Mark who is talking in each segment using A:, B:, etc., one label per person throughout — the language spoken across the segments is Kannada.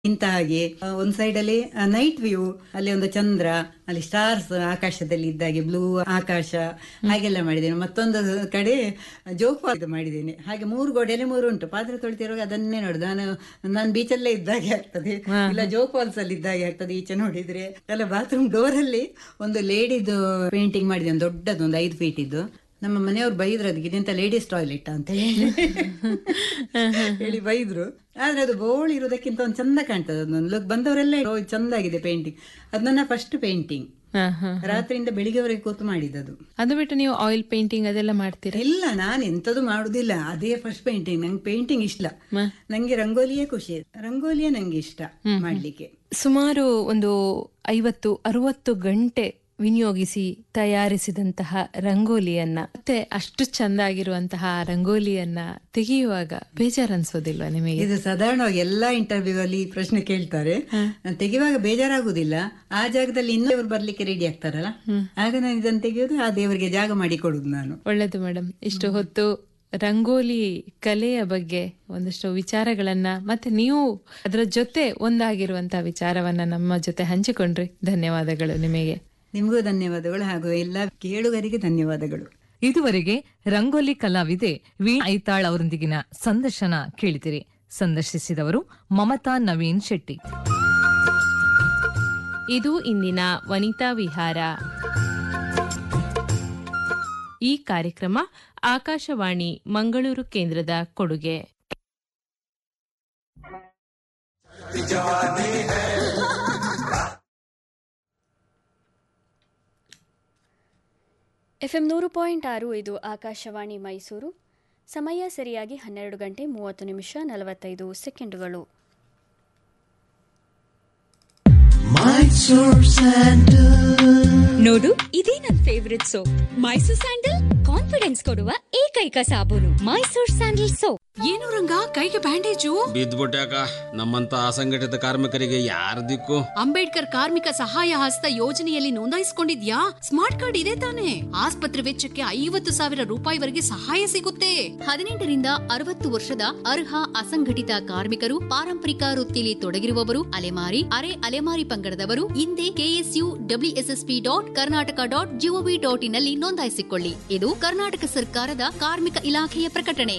A: ಇಂತ ಹಾಗೆ ಆ, ಒಂದ್ ಸೈಡ್ ಅಲ್ಲಿ ನೈಟ್ ವ್ಯೂ ಅಲ್ಲಿ ಒಂದು ಚಂದ್ರ ಅಲ್ಲಿ ಸ್ಟಾರ್ಸ್ ಆಕಾಶದಲ್ಲಿ ಇದ್ದಾಗೆ ಬ್ಲೂ ಆಕಾಶ ಹಾಗೆಲ್ಲ ಮಾಡಿದ್ದೇನೆ ಮತ್ತೊಂದು ಕಡೆ ಜೋಕ್ ಇದು ಮಾಡಿದ್ದೇನೆ ಹಾಗೆ ಮೂರು ಗೋಡೆಯಲ್ಲಿ ಮೂರು ಉಂಟು ಪಾತ್ರೆ ತೊಳಿತಿರುವಾಗ ಅದನ್ನೇ ನೋಡುದು ನಾನು ನಾನು ಬೀಚಲ್ಲೇ ಇದ್ದಾಗೆ ಆಗ್ತದೆ ಇಲ್ಲ ಜೋಕ್ ಫಾಲ್ಸ್ ಅಲ್ಲಿ ಇದ್ದಾಗೆ ಆಗ್ತದೆ ಈಚೆ ನೋಡಿದ್ರೆ ಎಲ್ಲ ಬಾತ್ರೂಮ್ ಡೋರ್ ಅಲ್ಲಿ ಒಂದು ಲೇಡಿದು ಪೇಂಟಿಂಗ್ ಮಾಡಿದೆ ಒಂದು ದೊಡ್ಡದು ಒಂದು ಐದು ಫೀಟ್ ಇದ್ದು ನಮ್ಮ ಮನೆಯವ್ರು ಬೈದ್ರು ಅದಕ್ಕೆ ಇದೆಂತ ಲೇಡೀಸ್ ಟಾಯ್ಲೆಟ್ ಅಂತ ಹೇಳಿ ಹೇಳಿ ಬೈದ್ರು ಆದ್ರೆ ಅದು ಬೋಳ್ ಇರೋದಕ್ಕಿಂತ ಒಂದು ಚಂದ ಕಾಣ್ತದೆ ಅದೊಂದು ಲುಕ್ ಬಂದವರೆಲ್ಲ ಓ, ಇದು ಚಂದ ಆಗಿದೆ ಪೇಂಟಿಂಗ್ ಅದು ನನ್ನ ಫಸ್ಟ್ ಪೇಂಟಿಂಗ್
B: ಹಾ, ಹಾ.
A: ರಾತ್ರಿಯಿಂದ ಬೆಳಿಗ್ಗೆವರೆಗೆ ಕೂತು ಮಾಡಿದ್ದದು
B: ಅದು ಬಿಟ್ಟು ನೀವು ಆಯಿಲ್ ಪೇಂಟಿಂಗ್ ಅದೆಲ್ಲ ಮಾಡ್ತೀರಾ
A: ಇಲ್ಲ ನಾನು ಎಂತದು ಮಾಡುದಿಲ್ಲ ಅದೇ ಫಸ್ಟ್ ಪೇಂಟಿಂಗ್ ನಂಗೆ ಪೇಂಟಿಂಗ್ ಇಷ್ಟ ನಂಗೆ ರಂಗೋಲಿಯೇ ಖುಷಿ ರಂಗೋಲಿಯೇ ನಂಗೆ ಇಷ್ಟ ಮಾಡ್ಲಿಕ್ಕೆ
B: ಸುಮಾರು ಒಂದು ಐವತ್ತು ಅರವತ್ತು ಗಂಟೆ ವಿನಿಯೋಗಿಸಿ ತಯಾರಿಸಿದಂತಹ ರಂಗೋಲಿಯನ್ನ ಮತ್ತೆ ಅಷ್ಟು ಚಂದ ಆಗಿರುವಂತಹ ರಂಗೋಲಿಯನ್ನ ತೆಗೆಯುವಾಗ ಬೇಜಾರ್ ಅನ್ಸೋದಿಲ್ವಾ ನಿಮಗೆ
A: ಇದು ಸಾಧಾರಣವಾಗಿ ಎಲ್ಲಾ ಇಂಟರ್ವ್ಯೂ ಅಲ್ಲಿ ಈ ಪ್ರಶ್ನೆ ಕೇಳ್ತಾರೆ ನಾನ್ ತೆಗೆಯುವಾಗ ಬೇಜಾರಾಗುದಿಲ್ಲ ಆ ಜಾಗದಲ್ಲಿ ಇನ್ನೊಬ್ರು ಬರ್ಲಿಕ್ಕೆ ರೆಡಿ ಆಗ್ತಾರಲ್ಲ ಆಗ ನಾನು ಇದನ್ನು ತೆಗೆಯೋದು ಆ ದೇವರಿಗೆ ಜಾಗ ಮಾಡಿ ಕೊಡುದು ನಾನು
B: ಒಳ್ಳೇದು ಮೇಡಮ್ ಇಷ್ಟು ಹೊತ್ತು ರಂಗೋಲಿ ಕಲೆಯ ಬಗ್ಗೆ ಒಂದಷ್ಟು ವಿಚಾರಗಳನ್ನ ಮತ್ತೆ ನೀವು ಅದರ ಜೊತೆ ಒಂದಾಗಿರುವಂತಹ ವಿಚಾರವನ್ನ ನಮ್ಮ ಜೊತೆ ಹಂಚಿಕೊಂಡ್ರಿ ಧನ್ಯವಾದಗಳು ನಿಮಗೆ
A: ನಿಮಗೂ ಧನ್ಯವಾದಗಳು ಹಾಗೂ ಎಲ್ಲ ಕೇಳುಗರಿಗೆ ಧನ್ಯವಾದಗಳು
C: ಇದುವರೆಗೆ ರಂಗೋಲಿ ಕಲಾವಿದೆ ವೀಣಾ ಐತಾಳ್ ಅವರೊಂದಿಗಿನ ಸಂದರ್ಶನ ಕೇಳಿದಿರಿ ಸಂದರ್ಶಿಸಿದವರು ಮಮತಾ ನವೀನ್ ಶೆಟ್ಟಿ
B: ಇದು ಇಂದಿನ ವನಿತಾ ವಿಹಾರ ಈ ಕಾರ್ಯಕ್ರಮ ಆಕಾಶವಾಣಿ ಮಂಗಳೂರು ಕೇಂದ್ರದ ಕೊಡುಗೆ
D: ಎಫ್ಎಂ ನೂರು ಪಾಯಿಂಟ್ ಆರು ಇದು ಆಕಾಶವಾಣಿ ಮೈಸೂರು ಸಮಯ ಸರಿಯಾಗಿ ಹನ್ನೆರಡು ಗಂಟೆ ಮೂವತ್ತು ನಿಮಿಷ ನಲವತ್ತೈದು ಸೆಕೆಂಡುಗಳು
E: ನೋಡು ಇದೇ ನನ್ favourite soap Mysore sandal confidence ಕೊಡುವ ಏಕೈಕ ಸಾಬೂನು ಮೈಸೂರ್ ಸ್ಯಾಂಡಲ್ ಸೋಪ್
F: ಏನು ರಂಗ ಕೈಗೆ ಬ್ಯಾಂಡೇಜು
G: ಬಿದ್ದ್ಬಿಟ್ಯಾಕ ನಮ್ಮಂತ ಅಸಂಘಟಿತ ಕಾರ್ಮಿಕರಿಗೆ ಯಾರ ದಿಕ್ಕು
F: ಅಂಬೇಡ್ಕರ್ ಕಾರ್ಮಿಕ ಸಹಾಯ ಹಸ್ತ ಯೋಜನೆಯಲ್ಲಿ ನೋಂದಾಯಿಸಿಕೊಂಡಿದ್ಯಾ ಸ್ಮಾರ್ಟ್ ಕಾರ್ಡ್ ಇದೆ ತಾನೆ ಆಸ್ಪತ್ರೆ ವೆಚ್ಚಕ್ಕೆ ಐವತ್ತು ಸಾವಿರ ರೂಪಾಯಿವರೆಗೆ ಸಹಾಯ ಸಿಗುತ್ತೆ ಹದಿನೆಂಟರಿಂದ ಅರವತ್ತು ವರ್ಷದ ಅರ್ಹ ಅಸಂಘಟಿತ ಕಾರ್ಮಿಕರು ಪಾರಂಪರಿಕ ವೃತ್ತಿಯಲ್ಲಿ ತೊಡಗಿರುವವರು ಅಲೆಮಾರಿ ಅರೆ ಅಲೆಮಾರಿ ಪಂಗಡದವರು ಹಿಂದೆ KSU WSSP dot Karnataka dot GOV dot ಇನ್ನಲ್ಲಿ ನೋಂದಾಯಿಸಿಕೊಳ್ಳಿ ಇದು ಕರ್ನಾಟಕ ಸರ್ಕಾರದ ಕಾರ್ಮಿಕ ಇಲಾಖೆಯ ಪ್ರಕಟಣೆ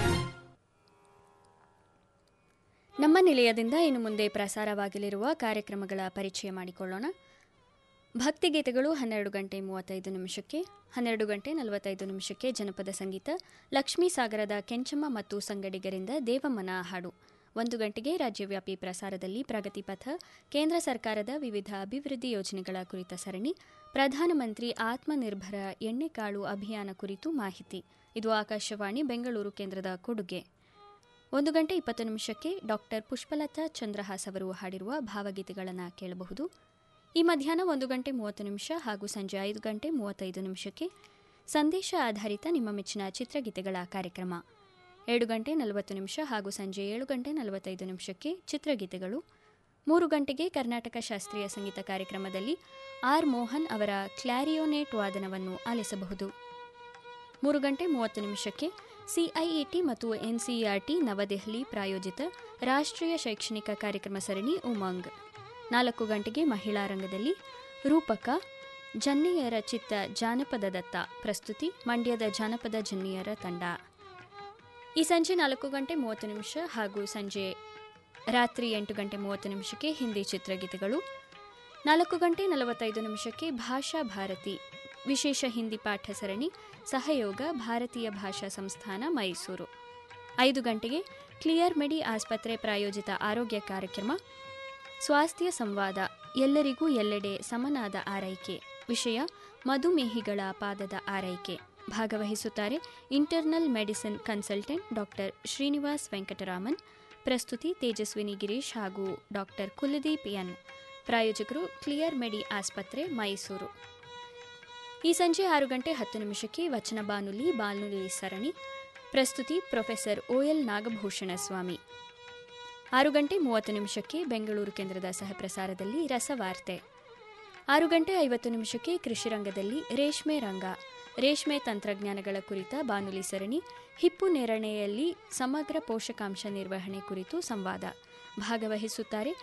D: ನಮ್ಮ ನಿಲಯದಿಂದ ಇನ್ನು ಮುಂದೆ ಪ್ರಸಾರವಾಗಲಿರುವ ಕಾರ್ಯಕ್ರಮಗಳ ಪರಿಚಯ ಮಾಡಿಕೊಳ್ಳೋಣ ಭಕ್ತಿಗೀತೆಗಳು ಹನ್ನೆರಡು ಗಂಟೆ ಮೂವತ್ತೈದು ನಿಮಿಷಕ್ಕೆ ಹನ್ನೆರಡು ಗಂಟೆ ನಲವತ್ತೈದು ನಿಮಿಷಕ್ಕೆ ಜನಪದ ಸಂಗೀತ ಲಕ್ಷ್ಮೀ ಸಾಗರದ ಕೆಂಚಮ್ಮ ಮತ್ತು ಸಂಗಡಿಗರಿಂದ ದೇವಮ್ಮನ ಹಾಡು ಒಂದು ಗಂಟೆಗೆ ರಾಜ್ಯವ್ಯಾಪಿ ಪ್ರಸಾರದಲ್ಲಿ ಪ್ರಗತಿ ಪಥ ಕೇಂದ್ರ ಸರ್ಕಾರದ ವಿವಿಧ ಅಭಿವೃದ್ಧಿ ಯೋಜನೆಗಳ ಕುರಿತ ಸರಣಿ ಪ್ರಧಾನಮಂತ್ರಿ ಆತ್ಮನಿರ್ಭರ ಎಣ್ಣೆಕಾಳು ಅಭಿಯಾನ ಕುರಿತು ಮಾಹಿತಿ ಇದು ಆಕಾಶವಾಣಿ ಬೆಂಗಳೂರು ಕೇಂದ್ರದ ಕೊಡುಗೆ ಒಂದು ಗಂಟೆ ಇಪ್ಪತ್ತು ನಿಮಿಷಕ್ಕೆ ಡಾಕ್ಟರ್ ಪುಷ್ಪಲತಾ ಚಂದ್ರಹಾಸ್ ಅವರು ಹಾಡಿರುವ ಭಾವಗೀತೆಗಳನ್ನು ಕೇಳಬಹುದು ಈ ಮಧ್ಯಾಹ್ನ ಒಂದು ಗಂಟೆ ಮೂವತ್ತು ನಿಮಿಷ ಹಾಗೂ ಸಂಜೆ ಐದು ಗಂಟೆ ಮೂವತ್ತೈದು ನಿಮಿಷಕ್ಕೆ ಸಂದೇಶ ಆಧಾರಿತ ನಿಮ್ಮ ಮೆಚ್ಚಿನ ಚಿತ್ರಗೀತೆಗಳ ಕಾರ್ಯಕ್ರಮ ಎರಡು ಗಂಟೆ ನಲವತ್ತು ನಿಮಿಷ ಹಾಗೂ ಸಂಜೆ ಏಳು ಗಂಟೆ ನಲವತ್ತೈದು ನಿಮಿಷಕ್ಕೆ ಚಿತ್ರಗೀತೆಗಳು ಮೂರು ಗಂಟೆಗೆ ಕರ್ನಾಟಕ ಶಾಸ್ತ್ರೀಯ ಸಂಗೀತ ಕಾರ್ಯಕ್ರಮದಲ್ಲಿ ಆರ್ ಮೋಹನ್ ಅವರ ಕ್ಲಾರಿಯೋನೇಟ್ ವಾದನವನ್ನು ಆಲಿಸಬಹುದು ಮೂರು ಗಂಟೆ ಮೂವತ್ತು ನಿಮಿಷಕ್ಕೆ ಸಿಐಇಟಿ ಮತ್ತು ಎನ್ಸಿಇಆರ್ಟಿ ನವದೆಹಲಿ ಪ್ರಾಯೋಜಿತ ರಾಷ್ಟ್ರೀಯ ಶೈಕ್ಷಣಿಕ ಕಾರ್ಯಕ್ರಮ ಸರಣಿ ಉಮಂಗ್ ನಾಲ್ಕು ಗಂಟೆಗೆ ಮಹಿಳಾ ರಂಗದಲ್ಲಿ ರೂಪಕ ಜನ್ನಿಯರ ಚಿತ್ತ ಜಾನಪದ ದತ್ತ ಪ್ರಸ್ತುತಿ ಮಂಡ್ಯದ ಜಾನಪದ ಜನ್ನಿಯರ ತಂಡ ಈ ಸಂಜೆ ನಾಲ್ಕು ಗಂಟೆ ಮೂವತ್ತು ನಿಮಿಷ ಹಾಗೂ ಸಂಜೆ ರಾತ್ರಿ ಎಂಟು ಗಂಟೆ ಮೂವತ್ತು ನಿಮಿಷಕ್ಕೆ ಹಿಂದಿ ಚಿತ್ರಗೀತೆಗಳು ನಾಲ್ಕು ಗಂಟೆ ನಲವತ್ತೈದು ನಿಮಿಷಕ್ಕೆ ಭಾಷಾ ಭಾರತಿ ವಿಶೇಷ ಹಿಂದಿ ಪಾಠ ಸರಣಿ ಸಹಯೋಗ ಭಾರತೀಯ ಭಾಷಾ ಸಂಸ್ಥಾನ ಮೈಸೂರು ಐದು ಗಂಟೆಗೆ ಕ್ಲಿಯರ್ ಮೆಡಿ ಆಸ್ಪತ್ರೆ ಪ್ರಾಯೋಜಿತ ಆರೋಗ್ಯ ಕಾರ್ಯಕ್ರಮ ಸ್ವಾಸ್ಥ್ಯ ಸಂವಾದ ಎಲ್ಲರಿಗೂ ಎಲ್ಲೆಡೆ ಸಮನಾದ ಆರೈಕೆ ವಿಷಯ ಮಧುಮೇಹಿಗಳ ಪಾದದ ಆರೈಕೆ ಭಾಗವಹಿಸುತ್ತಾರೆ internal medicine consultant doctor Srinivas Venkataraman ಪ್ರಸ್ತುತಿ ತೇಜಸ್ವಿನಿ ಗಿರೀಶ್ ಹಾಗೂ ಡಾಕ್ಟರ್ ಕುಲದೀಪ್ ಎನ್ ಪ್ರಾಯೋಜಕರು ಕ್ಲಿಯರ್ ಮೆಡಿ ಆಸ್ಪತ್ರೆ ಮೈಸೂರು ಈ ಸಂಜೆ ಆರು ಗಂಟೆ ಹತ್ತು ನಿಮಿಷಕ್ಕೆ ವಚನ ಬಾನುಲಿ ಬಾನುಲಿ ಸರಣಿ ಪ್ರಸ್ತುತಿ ಪ್ರೊಫೆಸರ್ ಓಎಲ್ ನಾಗಭೂಷಣ ಸ್ವಾಮಿ ಆರು ಗಂಟೆ ಮೂವತ್ತು ನಿಮಿಷಕ್ಕೆ ಬೆಂಗಳೂರು ಕೇಂದ್ರದ ಸಹಪ್ರಸಾರದಲ್ಲಿ ರಸವಾರ್ತೆ ಆರು ಗಂಟೆ ಐವತ್ತು ನಿಮಿಷಕ್ಕೆ ಕೃಷಿ ರಂಗದಲ್ಲಿ ರೇಷ್ಮೆ ರಂಗ ರೇಷ್ಮೆ ತಂತ್ರಜ್ಞಾನಗಳ ಕುರಿತ ಬಾನುಲಿ ಸರಣಿ ಹಿಪ್ಪು ನೇರಣೆಯಲ್ಲಿ ಸಮಗ್ರ ಪೋಷಕಾಂಶ ನಿರ್ವಹಣೆ ಕುರಿತು ಸಂವಾದ ಭಾಗವಹಿಸುತ್ತಾರೆ